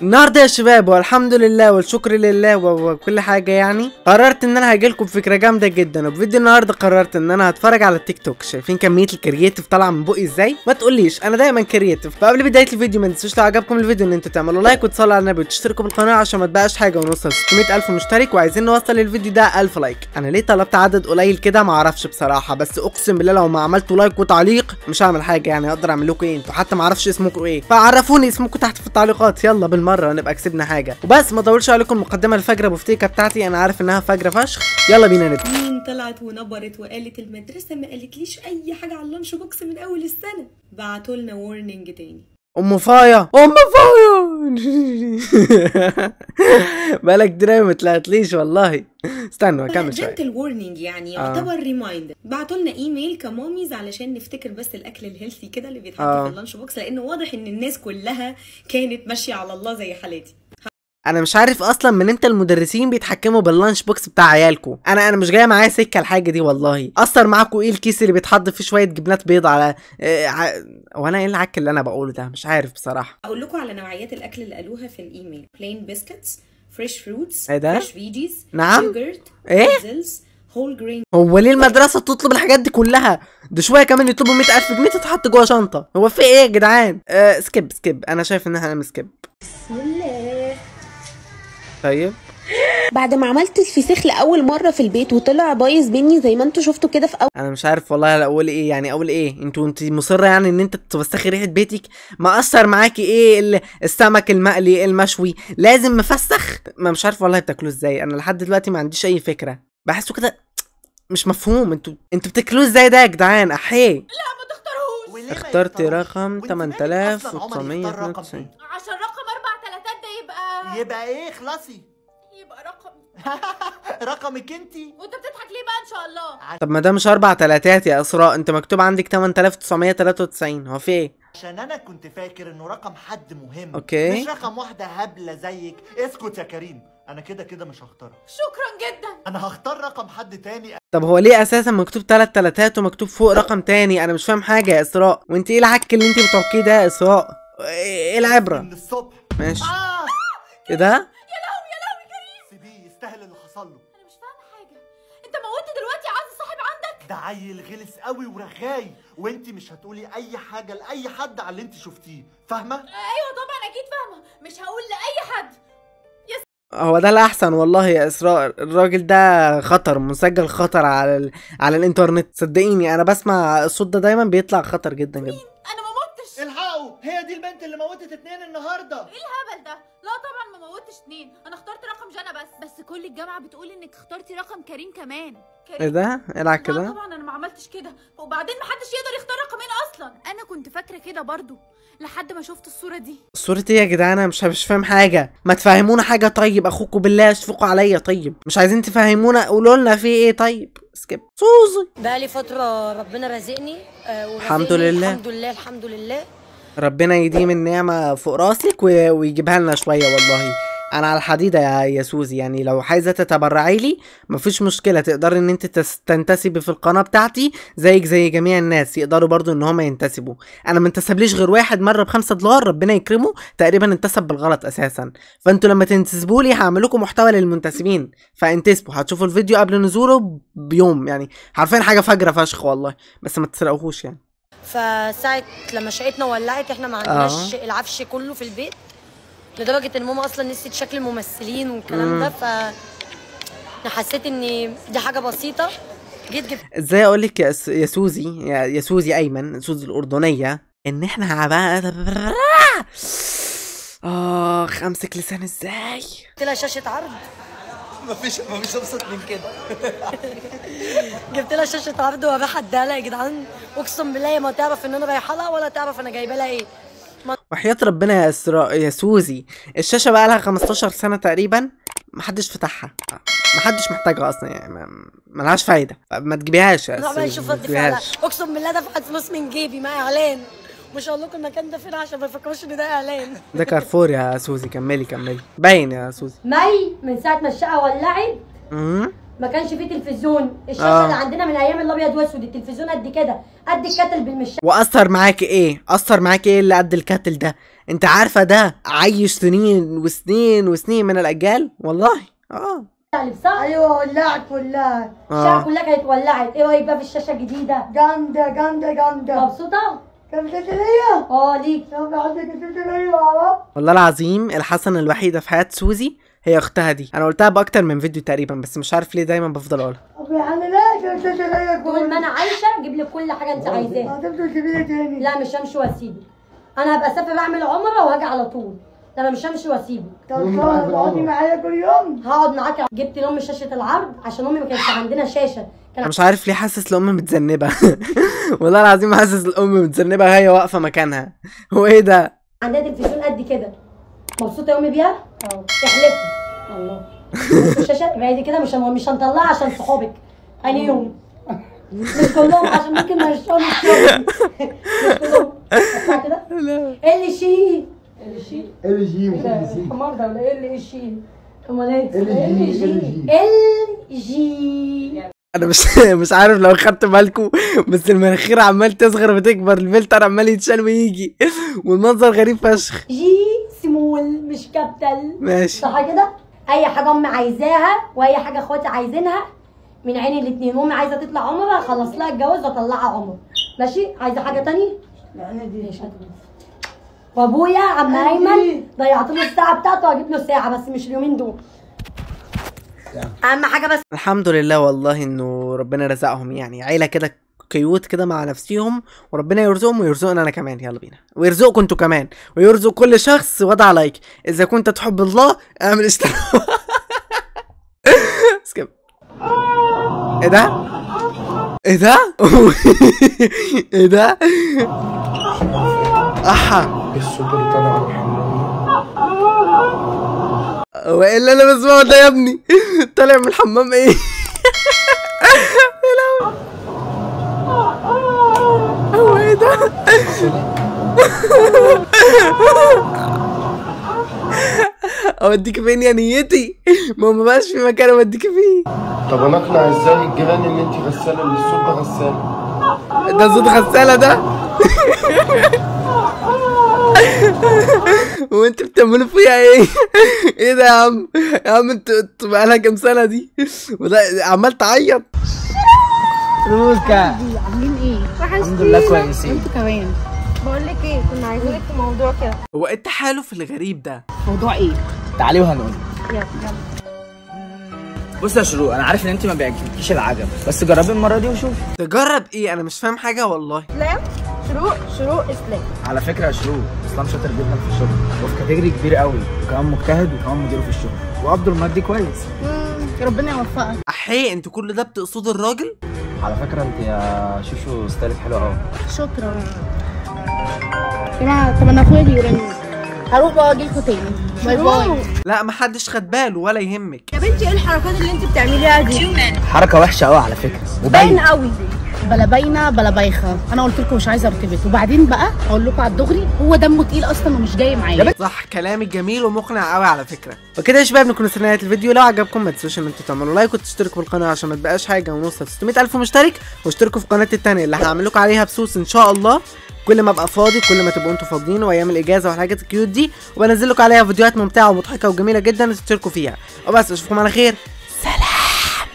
النهارده يا شباب والحمد لله والشكر لله و- وكل حاجه يعني قررت ان انا هجيلكم بفكره جامده جدا وبفيديو النهارده قررت ان انا هتفرج على التيك توك شايفين كميه الكرييتيف طالعه من بقي ازاي ما تقوليش انا دايما كرييتيف فقبل بدايه الفيديو ما تنسوش لو عجبكم الفيديو ان انتوا تعملوا لايك وتصلوا على النبي وتشتركوا بالقناه عشان ما تبقاش حاجه ونوصل 600 الف مشترك وعايزين نوصل للفيديو ده 1000 لايك انا ليه طلبت عدد قليل كده ما اعرفش بصراحه بس اقسم بالله لو ما عملتوا لايك وتعليق مش هعمل حاجه يعني اقدر اعمل لكم ايه انتوا حتى ما اعرفش اسمكم ايه فعرفوني اسمكم تحت في التعليقات يلا بالمره نبقى كسبنا حاجه وبس ما اطولش عليكم المقدمه الفجره بوفتيكه بتاعتي انا عارف انها فجره فشخ يلا بينا نبدا مين طلعت ونبرت وقالت المدرسة ما قالتليش أي حاجة على اللانش بوكس من أول السنة بعتوا لنا وورنينج تاني ام فايا ام فايا بالك دراي ما طلعتليش والله استنوا اكمل شويه جنتل وورنينج يعني آه. يعتبر ريمايندر بعتوا لنا ايميل كماميز علشان نفتكر بس الاكل الهيلثي كده اللي بيتحط آه. في اللانش بوكس لانه واضح ان الناس كلها كانت ماشيه على الله زي حالاتي انا مش عارف اصلا من امتى المدرسين بيتحكموا باللانش بوكس بتاع عيالكم انا انا مش جايه معايا سكه الحاجه دي والله اثر معاكم ايه الكيس اللي بيتحط فيه شويه جبنات بيض على آه، ع... وانا ايه العك اللي انا بقوله ده مش عارف بصراحه اقول لكم على نوعيات الاكل اللي قالوها في الايميل بلين بيسكتس فريش فروتس إيه ده؟ فريش فيجيز نعم؟ يوجرت إيه؟ هول جرين هو ليه المدرسه تطلب الحاجات دي كلها ده شويه كمان يطلبوا 100000 جنيه تتحط جوه شنطه هو في ايه يا جدعان آه سكيب سكيب انا شايف ان احنا نعمل سكيب بسم الله طيب بعد ما عملت الفسيخ لاول مره في البيت وطلع بايظ مني زي ما انتوا شفتوا كده في اول انا مش عارف والله لا اقول ايه يعني اقول ايه انتوا انت مصره يعني ان انت توسخي ريحه بيتك ما اثر معاكي ايه ال- السمك المقلي المشوي لازم مفسخ ما مش عارف والله بتاكلوه ازاي انا لحد دلوقتي ما عنديش اي فكره بحسه كده مش مفهوم انتوا انتوا بتاكلوه ازاي ده يا جدعان احيه وليه ما اخترت يختاروش؟ رقم وانت مالك أصلاً عمر يختار 8992 رقم عشان رقم اربع تلاتات ده يبقى إيه؟ يبقى ايه اخلصي يبقى رقم رقمك انتي وانت بتضحك ليه بقى ان شاء الله طب ما ده مش اربع تلاتات يا اسراء انت مكتوب عندك 8993 هو في ايه عشان انا كنت فاكر انه رقم حد مهم أوكي. مش رقم واحده هبله زيك اسكت يا كريم انا كده كده مش هختارك شكرا جدا انا هختار رقم حد تاني طب هو ليه اساسا مكتوب تلات تلاتات ومكتوب فوق رقم تاني انا مش فاهم حاجه يا اسراء وانت ايه العك اللي انت بتعكيه ده يا اسراء ايه العبره من الصبح ماشي اه ايه ده يا لهوي يا لهوي كريم سيبيه يستاهل اللي حصل له انا مش فاهمه حاجه انت موتت دلوقتي عايز صاحب عندك ده عيل غلس قوي ورغاي وانت مش هتقولي اي حاجه لاي حد على اللي انت شفتيه فاهمه ايوه طبعا اكيد فاهمه مش هقول لاي حد هو ده الاحسن والله يا اسراء الراجل ده خطر مسجل خطر على ال... على الانترنت صدقيني انا بسمع الصوت ده دايما بيطلع خطر جدا جدا انا ما متش الحقوا هي دي البنت اللي موتت اتنين النهارده ايه الهبل ده لا طبعا ما موتش اتنين انا اخترت رقم جنى بس بس كل الجامعه بتقول انك اخترتي رقم كريم كمان ايه كريم ده ايه العك لا ده طبعا انا ما عملتش كده وبعدين ما حدش يقدر يختار رقمين اصلا انا كنت فاكره كده برضو لحد ما شفت الصوره دي صورة ايه يا جدعان انا مش مش فاهم حاجه ما تفهمونا حاجه طيب اخوكم بالله اشفقوا عليا طيب مش عايزين تفهمونا قولوا لنا في ايه طيب سكيب سوزي بقالي فترة ربنا رازقني آه، ورزقني الحمد لله. الحمد لله الحمد لله ربنا يديم النعمة فوق راسك و... ويجيبها لنا شوية والله أنا على الحديدة يا يا سوزي يعني لو عايزة تتبرعي لي مفيش مشكلة تقدري إن أنت تس... تنتسبي في القناة بتاعتي زيك زي جميع الناس يقدروا برضو إن هما ينتسبوا أنا ما انتسبليش غير واحد مرة بخمسة دولار ربنا يكرمه تقريبا انتسب بالغلط أساسا فأنتوا لما تنتسبوا لي هعمل لكم محتوى للمنتسبين فانتسبوا هتشوفوا الفيديو قبل نزوله بيوم يعني حرفيا حاجة فجرة فشخ والله بس ما تسرقوهوش يعني فساعة لما شقتنا ولعت احنا ما عندناش العفش كله في البيت لدرجة ان ماما اصلا نسيت شكل الممثلين والكلام ده ف انا حسيت ان دي حاجة بسيطة جيت جبت ازاي اقول لك يا, س... يا سوزي يا... يا سوزي ايمن سوزي الاردنيه ان احنا بقى اخ امسك لسان ازاي جبت لها شاشة عرض مفيش مفيش ابسط من كده جبت لها شاشة عرض وابيعها اديها لها يا جدعان اقسم بالله ما تعرف ان انا رايحة لها ولا تعرف انا جايبه لها ايه وحياة ربنا يا اسراء يا سوزي الشاشه بقى لها 15 سنه تقريبا محدش فتحها محدش محتاجها اصلا يعني ما... ملهاش فايده ما تجيبيهاش يا انا عمال سوزي اشوف ما رد فعلها تجيبيهاش اقسم بالله دفعت فلوس من جيبي مع اعلان مش هقول لكم المكان ده فين عشان ما يفكروش ان ده اعلان ده كارفور يا سوزي كملي كملي باين يا سوزي مي من ساعه ما الشقه ولعت امم ما كانش فيه تلفزيون الشاشه آه. اللي عندنا من ايام الابيض واسود التلفزيون قد كده قد الكتل بالمشاية واثر معاكي ايه اثر معاكي ايه اللي قد الكاتل ده انت عارفه ده عايش سنين وسنين وسنين من الاجيال والله اه لبسها ايوه ولعت ولعت آه. الشارع كلها كانت ولعت ايه رايك بقى في الشاشه الجديده جامده جامده جامده مبسوطه كانت ليا اه ليك طب عندك ليا والله العظيم الحسنه الوحيده في حياه سوزي هي اختها دي انا قلتها باكتر من فيديو تقريبا بس مش عارف ليه دايما بفضل اقولها طب يا عم لا كانت ليا طول ما انا عايشه اجيب لك كل حاجه انت عايزاها هتفضل تجيبي تاني لا مش همشي واسيبك انا هبقى اسافر اعمل عمره وهاجي على طول لا انا مش همشي واسيبك طب تقعدي معايا كل يوم هقعد معاك جبت لامي شاشه العرض عشان امي ما كانش عندنا شاشه كان انا مش عارف ليه حاسس الام متذنبه والله العظيم حاسس الام متذنبه وهي واقفه مكانها هو ايه ده عندها تلفزيون قد كده مبسوطه يا امي بيها؟ اه احلفي الله بصوا الشاشه يبقى دي كده مش هن- مش هنطلعها عشان صحابك انهي يوم مش كلهم عشان ممكن ما يشتغلوا الشغل مش كلهم اسمع كده ايه اللي شيء اللي شيء ال جي مش حمار ده ولا ايه اللي شيء امال ايه ال جي ال جي ال جي انا مش مش عارف لو خدت بالكم بس المناخير عمال تصغر وتكبر الفلتر عمال يتشال ويجي والمنظر غريب فشخ جي سمول مش كابيتال ماشي صح كده اي حاجه امي عايزاها واي حاجه اخواتي عايزينها من عين الاتنين امي عايزه تطلع عمره اخلص لها الجواز واطلعها عمره ماشي عايزه حاجه تانية لا انا دي ماشي وابويا عم ايمن ضيعت له الساعه بتاعته واجيب له ساعه بس مش اليومين دول اهم حاجه بس الحمد لله والله انه ربنا رزقهم يعني عيله كده كيوت كده مع نفسهم وربنا يرزقهم ويرزقنا انا كمان يلا بينا ويرزقكم انتوا كمان ويرزق كل شخص وضع لايك اذا كنت تحب الله اعمل اشتراك سكيب ايه ده ايه ده ايه ده احا الصوت اللي طالع من الحمام هو ايه اللي انا بسمعه ده يا ابني طالع من الحمام ايه يا لهوي. هو ايه ده اوديك فين يا نيتي ما هو مبقاش في مكان اوديك فيه طب انا اقنع ازاي الجيران ان انت غساله ان الصوت ده غساله ده صوت غسالة ده وانت بتعملوا فيها ايه؟ ايه ده يا عم؟ يا عم انت انت بقالها كام سنة دي؟ وده عمال تعيط روكا عاملين ايه؟ الحمد لله كويسين انتوا كمان بقول لك ايه كنا عايزينك في موضوع كده هو ايه التحالف الغريب ده؟ موضوع ايه؟ تعالي وهنقول يلا يلا بص يا شروق انا عارف ان انت ما بيعجبكيش العجب بس جربي المره دي وشوفي تجرب ايه؟ انا مش فاهم حاجة والله اسلام شروق شروق اسلام على فكره يا شروق اسلام شاطر جدا في الشغل وفي كاتيجوري كبير قوي وكمان مجتهد وكمان مديره في الشغل وقبضه المادي كويس ربنا يوفقك احي انتوا كل ده بتقصدوا الراجل؟ على فكره انت يا شوشو ستايلك حلو قوي شكرا يا جماعه طب انا اخويا بيرن هروح بقى اجي لكم تاني باي باي لا محدش خد باله ولا يهمك يا بنتي ايه الحركات اللي انت بتعمليها دي؟ حركه وحشه قوي على فكره باين وباين قوي بلا باينه بلا بايخه انا قلت لكم مش عايزه ارتبط وبعدين بقى اقول لكم على الدغري هو دمه تقيل اصلا ومش جاي معايا صح كلامك جميل ومقنع قوي على فكره وكده يا شباب نكون وصلنا نهايه الفيديو لو عجبكم ما تنسوش ان انتوا تعملوا لايك وتشتركوا في القناه عشان ما تبقاش حاجه ونوصل 600 الف مشترك واشتركوا في قناتي التانية اللي هعمل لكم عليها بسوس ان شاء الله كل ما ابقى فاضي كل ما تبقوا انتوا فاضيين وايام الاجازه والحاجات الكيوت دي وبنزل لكم عليها فيديوهات ممتعه ومضحكه وجميله جدا تشتركوا فيها وبس اشوفكم على خير